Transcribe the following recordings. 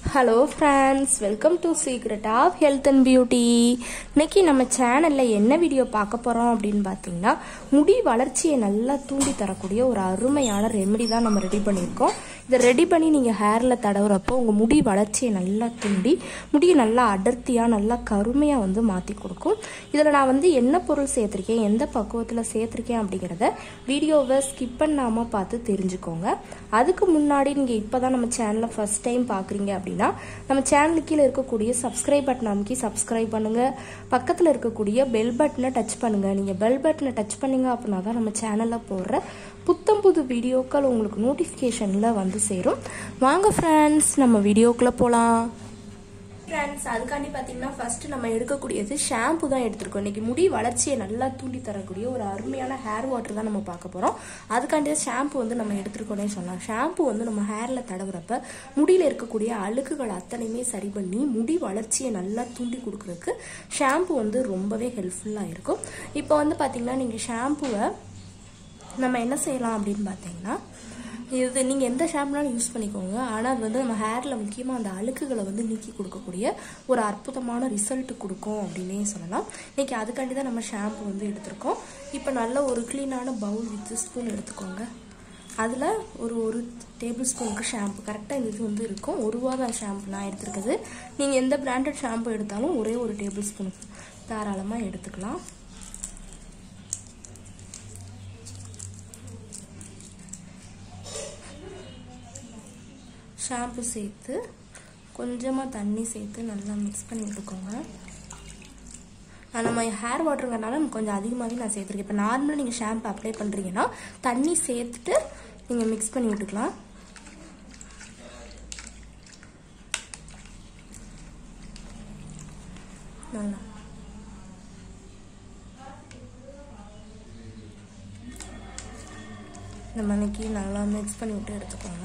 hello friends welcome to secret of health and beauty இன்னைக்கு நம்ம சேனலில் என்ன வீடியோ பார்க்க போகிறோம் அப்படின்னு பார்த்தீங்கன்னா முடி வளர்ச்சியை நல்லா தூண்டி தரக்கூடிய ஒரு அருமையான ரெமெடி தான் நம்ம ரெடி பண்ணியிருக்கோம் இதை ரெடி பண்ணி நீங்கள் ஹேரில் தடவுறப்போ உங்கள் முடி வளர்ச்சியை நல்லா தூண்டி முடியை நல்லா அடர்த்தியாக நல்லா கருமையாக வந்து மாற்றி கொடுக்கும் இதில் நான் வந்து என்ன பொருள் சேர்த்துருக்கேன் எந்த பக்குவத்தில் சேர்த்துருக்கேன் அப்படிங்கிறத வீடியோவை ஸ்கிப் பண்ணாமல் பார்த்து தெரிஞ்சுக்கோங்க அதுக்கு முன்னாடி நீங்கள் இப்போ தான் நம்ம சேனலை ஃபஸ்ட் டைம் பார்க்குறீங்க அப்படின்னா நம்ம சேனலுக்கு கீழே இருக்கக்கூடிய சப்ஸ்கிரைப் பட்டன் அமைக்கி சப்ஸ்கிரைப் பண்ணுங்கள் பக்கத்தில் இருக்கக்கூடிய பெல் பட்டனை டச் பண்ணுங்கள் நீங்கள் பெல் பட்டனை டச் பண்ணீங்க அப்படின்னா தான் நம்ம சேனலில் போடுற புத்தம் புது வீடியோக்கள் உங்களுக்கு நோட்டிஃபிகேஷனில் வந்து சேரும் வாங்க ஃப்ரெண்ட்ஸ் நம்ம வீடியோக்குள்ளே போகலாம் ஃப்ரெண்ட்ஸ் அதுக்காண்டி பார்த்தீங்கன்னா ஃபர்ஸ்ட் நம்ம எடுக்கக்கூடியது ஷாம்பு தான் எடுத்திருக்கோம் இன்னைக்கு முடி வளர்ச்சியை நல்லா தூண்டி தரக்கூடிய ஒரு அருமையான ஹேர் வாட்டர் தான் நம்ம பார்க்க போகிறோம் அதுக்காண்டி ஷாம்பு வந்து நம்ம எடுத்துருக்கோன்னே சொல்லலாம் ஷாம்பு வந்து நம்ம ஹேரில் தடவுறப்ப முடியில் இருக்கக்கூடிய அழுக்குகள் அத்தனையுமே சரி பண்ணி முடி வளர்ச்சியை நல்லா தூண்டி கொடுக்குறதுக்கு ஷாம்பு வந்து ரொம்பவே ஹெல்ப்ஃபுல்லாக இருக்கும் இப்போ வந்து பார்த்தீங்கன்னா நீங்கள் ஷாம்புவை நம்ம என்ன செய்யலாம் அப்படின்னு பார்த்தீங்கன்னா இது நீங்கள் எந்த ஷாம்புனாலும் யூஸ் பண்ணிக்கோங்க ஆனால் அது வந்து நம்ம ஹேரில் முக்கியமாக அந்த அழுக்குகளை வந்து நீக்கி கொடுக்கக்கூடிய ஒரு அற்புதமான ரிசல்ட் கொடுக்கும் அப்படின்னே சொல்லலாம் இன்றைக்கி அதுக்காண்டி தான் நம்ம ஷாம்பு வந்து எடுத்திருக்கோம் இப்போ நல்ல ஒரு க்ளீனான பவுல் வித் ஸ்பூன் எடுத்துக்கோங்க அதில் ஒரு ஒரு டேபிள் ஸ்பூனுக்கு ஷாம்பு கரெக்டாக இந்த இது வந்து இருக்கும் ஒரு ரூபா தான் ஷாம்பு நான் எடுத்துருக்குது நீங்கள் எந்த பிராண்டட் ஷாம்பு எடுத்தாலும் ஒரே ஒரு டேபிள் ஸ்பூன் தாராளமாக எடுத்துக்கலாம் ஷாம்பு சேர்த்து கொஞ்சமாக தண்ணி சேர்த்து நல்லா மிக்ஸ் பண்ணி விட்டுக்கோங்க நம்ம ஹேர் வாட்டருங்கிறனால கொஞ்சம் அதிகமாகவே நான் சேர்த்துருக்கேன் இப்போ நார்மலாக நீங்கள் ஷாம்பு அப்ளை பண்ணுறீங்கன்னா தண்ணி சேர்த்துட்டு நீங்கள் மிக்ஸ் பண்ணி விட்டுக்கலாம் நல்லா இந்த மணிக்கு நல்லா மிக்ஸ் பண்ணி விட்டு எடுத்துக்கோங்க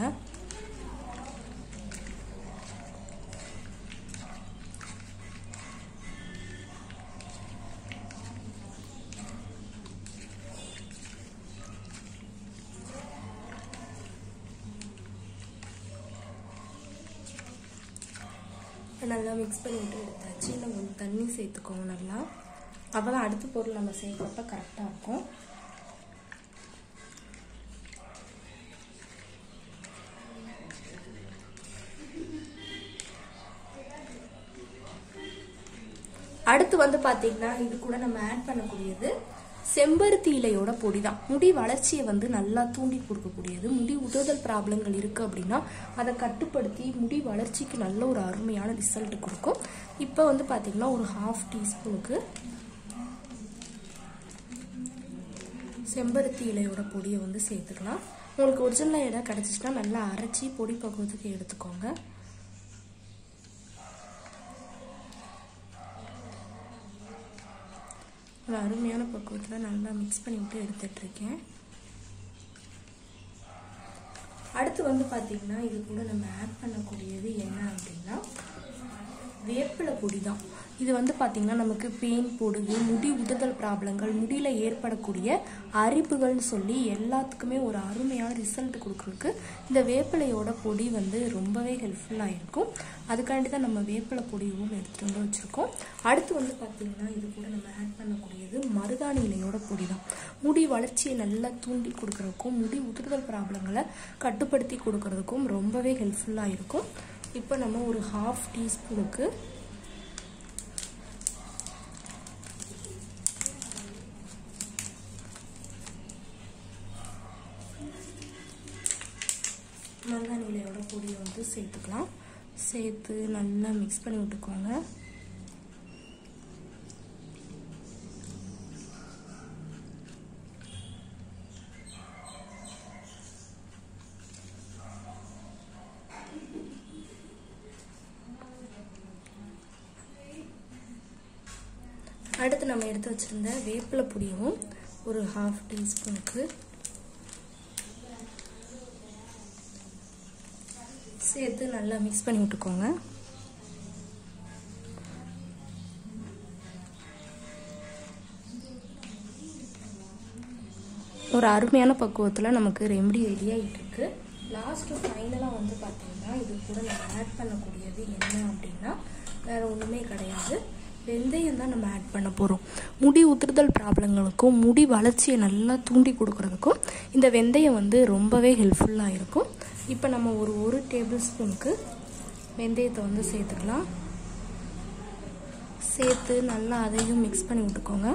நல்லா மிக்ஸ் பண்ணிவிட்டு எடுத்தாச்சு நம்ம கொஞ்சம் தண்ணி சேர்த்துக்கோங்க நல்லா அப்போ தான் அடுத்த பொருள் நம்ம சேர்க்குறப்ப கரெக்டாக இருக்கும் அடுத்து வந்து பார்த்தீங்கன்னா இது கூட நம்ம ஆட் பண்ணக்கூடியது செம்பருத்தி இலையோட பொடி தான் முடி வளர்ச்சியை வந்து நல்லா தூண்டி கொடுக்கக்கூடியது முடி உதறுதல் ப்ராப்ளங்கள் இருக்கு அப்படின்னா அதை கட்டுப்படுத்தி முடி வளர்ச்சிக்கு நல்ல ஒரு அருமையான ரிசல்ட் கொடுக்கும் இப்போ வந்து பார்த்தீங்கன்னா ஒரு ஹாஃப் டீஸ்பூனுக்கு செம்பருத்தி இலையோட பொடியை வந்து சேர்த்துக்கலாம் உங்களுக்கு ஒரிஜினல் இடம் கிடச்சிச்சுன்னா நல்லா அரைச்சி பொடி பக்குவத்துக்கு எடுத்துக்கோங்க ஒரு அருமையான பக்குவத்தில் நல்லா மிக்ஸ் பண்ணி விட்டு எடுத்துட்ருக்கேன் அடுத்து வந்து பார்த்தீங்கன்னா இது கூட நம்ம ஆட் பண்ணக்கூடியது என்ன அப்படின்னா வேப்பிலை பொடி தான் இது வந்து பார்த்திங்கன்னா நமக்கு பெயின் பொடுகு முடி உதறல் ப்ராப்ளங்கள் முடியில் ஏற்படக்கூடிய அரிப்புகள்னு சொல்லி எல்லாத்துக்குமே ஒரு அருமையான ரிசல்ட் கொடுக்குறதுக்கு இந்த வேப்பிலையோட பொடி வந்து ரொம்பவே ஹெல்ப்ஃபுல்லாக இருக்கும் அதுக்காண்டி தான் நம்ம வேப்பிலை பொடியும் எடுத்துகிட்டு வந்து வச்சுருக்கோம் அடுத்து வந்து பார்த்திங்கன்னா இது கூட நம்ம ஆட் பண்ணக்கூடியது மருதாணி இலையோட பொடி தான் முடி வளர்ச்சியை நல்லா தூண்டி கொடுக்குறதுக்கும் முடி உதிர்தல் ப்ராப்ளங்களை கட்டுப்படுத்தி கொடுக்கறதுக்கும் ரொம்பவே ஹெல்ப்ஃபுல்லாக இருக்கும் இப்போ நம்ம ஒரு ஹாஃப் டீஸ்பூனுக்கு மருதாணி இலையோட பொடியை வந்து சேர்த்துக்கலாம் சேர்த்து நல்லா மிக்ஸ் பண்ணி விட்டுக்கோங்க அடுத்து நம்ம எடுத்து வச்சிருந்த வேப்பிலை பொடியும் ஒரு ஹாஃப் டீஸ்பூனுக்கு சேர்த்து நல்லா மிக்ஸ் பண்ணி விட்டுக்கோங்க ஒரு அருமையான பக்குவத்தில் நமக்கு ரெமடி ரெடி ஆகிட்டு இருக்கு லாஸ்ட்டு ஃபைனலாக வந்து பார்த்தீங்கன்னா இது கூட நம்ம ஆட் பண்ணக்கூடியது என்ன அப்படின்னா வேற ஒன்றுமே கிடையாது வெந்தயம் தான் நம்ம ஆட் பண்ண போகிறோம் முடி உதிர்தல் ப்ராப்ளங்களுக்கும் முடி வளர்ச்சியை நல்லா தூண்டி கொடுக்கறதுக்கும் இந்த வெந்தயம் வந்து ரொம்பவே ஹெல்ப்ஃபுல்லாக இருக்கும் இப்போ நம்ம ஒரு ஒரு டேபிள் ஸ்பூனுக்கு வெந்தயத்தை வந்து சேர்த்துக்கலாம் சேர்த்து நல்லா அதையும் மிக்ஸ் பண்ணி விட்டுக்கோங்க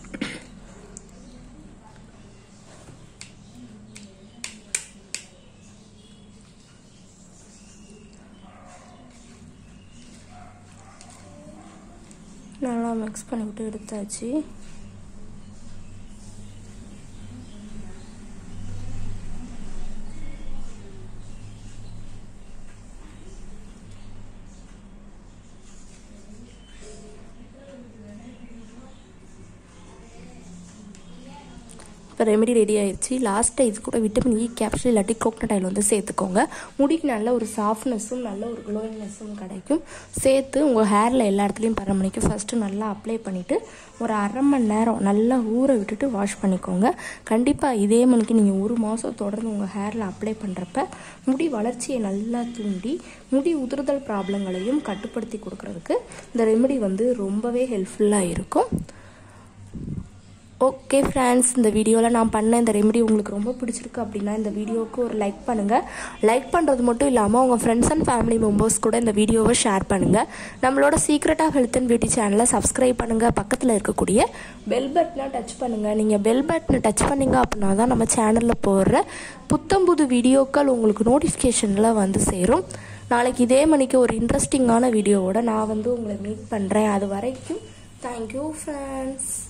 நல்லா மிக்ஸ் பண்ணி விட்டு எடுத்தாச்சு இப்போ ரெமெடி ரெடி ஆயிடுச்சு லாஸ்ட்டாக இது கூட விட்டமின் இ கேப்சூல் இல்லாட்டி கோகனட் ஆயில் வந்து சேர்த்துக்கோங்க முடிக்கு நல்ல ஒரு சாஃப்ட்னஸும் நல்ல ஒரு க்ளோயிங்னஸும் கிடைக்கும் சேர்த்து உங்கள் ஹேரில் எல்லா இடத்துலையும் பராமரிக்க ஃபஸ்ட்டு நல்லா அப்ளை பண்ணிவிட்டு ஒரு அரை மணி நேரம் நல்லா ஊற விட்டுட்டு வாஷ் பண்ணிக்கோங்க கண்டிப்பாக இதே மணிக்கு நீங்கள் ஒரு மாதம் தொடர்ந்து உங்கள் ஹேரில் அப்ளை பண்ணுறப்ப முடி வளர்ச்சியை நல்லா தூண்டி முடி உதிர்தல் ப்ராப்ளங்களையும் கட்டுப்படுத்தி கொடுக்கறதுக்கு இந்த ரெமெடி வந்து ரொம்பவே ஹெல்ப்ஃபுல்லாக இருக்கும் ஓகே ஃப்ரெண்ட்ஸ் இந்த வீடியோவில் நான் பண்ண இந்த ரெமெடி உங்களுக்கு ரொம்ப பிடிச்சிருக்கு அப்படின்னா இந்த வீடியோவுக்கு ஒரு லைக் பண்ணுங்கள் லைக் பண்ணுறது மட்டும் இல்லாமல் உங்கள் ஃப்ரெண்ட்ஸ் அண்ட் ஃபேமிலி மெம்பர்ஸ் கூட இந்த வீடியோவை ஷேர் பண்ணுங்கள் நம்மளோட secret of health and beauty சேனலை சப்ஸ்கிரைப் பண்ணுங்கள் பக்கத்தில் இருக்கக்கூடிய பெல் பட்டனை டச் பண்ணுங்கள் நீங்கள் பெல் பட்டனை டச் பண்ணீங்க அப்படின்னா தான் நம்ம சேனலில் போடுற புத்தம்புது வீடியோக்கள் உங்களுக்கு நோட்டிஃபிகேஷனில் வந்து சேரும் நாளைக்கு இதே மணிக்கு ஒரு இன்ட்ரெஸ்டிங்கான வீடியோவோட நான் வந்து உங்களை மீட் பண்ணுறேன் அது வரைக்கும் தேங்க்யூ ஃப்ரெண்ட்ஸ்